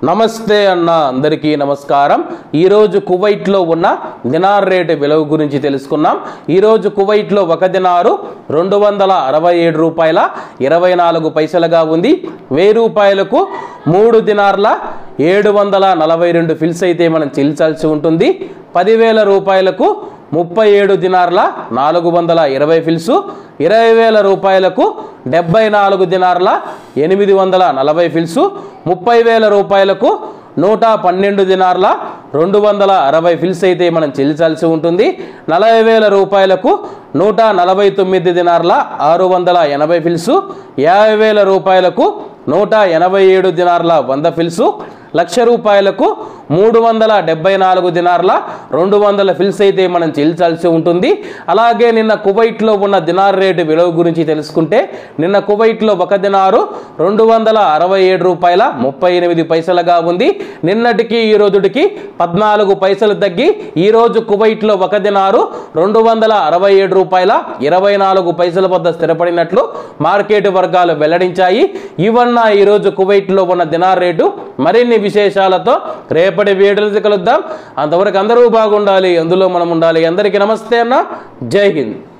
నమస్తే అన్న అందరికీ నమస్కారం ఈరోజు కువైట్లో ఉన్న దినార్ రేటు విలువ గురించి తెలుసుకున్నాం ఈరోజు కువైట్లో ఒక దినారు రెండు వందల అరవై ఏడు రూపాయల ఇరవై నాలుగు పైసలుగా ఉంది వెయ్యి రూపాయలకు మూడు దినార్ల ఏడు వందల నలభై రెండు ఫిల్స్ అయితే మనం చెల్లించాల్సి ఉంటుంది పదివేల రూపాయలకు ముప్పై ఏడు దినార్ల నాలుగు వందల ఇరవై ఫిల్సు ఇరవై వేల రూపాయలకు డెబ్బై నాలుగు దినార్ల ఎనిమిది వందల నలభై ఫిల్సు ముప్పై వేల రూపాయలకు నూట పన్నెండు దినార్ల రెండు వందల అరవై ఫిల్స్ అయితే మనం చెల్లించాల్సి ఉంటుంది నలభై వేల రూపాయలకు నూట నలభై తొమ్మిది దినార్ల ఆరు వందల ఎనభై ఫిల్సు యాభై వేల రూపాయలకు నూట ఎనభై ఏడు దినార్ల వంద ఫిల్సు లక్ష రూపాయలకు మూడు వందల డెబ్బై నాలుగు దినార్ల రెండు వందల ఫిల్స్ అయితే మనం చెల్లించాల్సి ఉంటుంది అలాగే నిన్న కువైట్లో ఉన్న దినార్ రేటు విలువ గురించి తెలుసుకుంటే నిన్న కువైట్లో ఒక దినారు రెండు వందల అరవై ఏడు రూపాయల ముప్పై ఎనిమిది పైసలుగా ఉంది నిన్నటికి ఈ రోజుటికి పద్నాలుగు పైసలు తగ్గి ఈ రోజు కువైట్లో ఒక దినారు రెండు వందల అరవై ఏడు రూపాయల ఇరవై నాలుగు పైసల వద్ద స్థిరపడినట్లు మార్కెట్ వర్గాలు వెల్లడించాయి ఇవన్న ఈరోజు కువైట్లో ఉన్న దినార్ రేటు మరిన్ని విశేషాలతో రేపటి వీడియోలు కలుద్దాం అంతవరకు అందరూ బాగుండాలి అందులో మనం ఉండాలి అందరికీ నమస్తే అన్న జై హింద్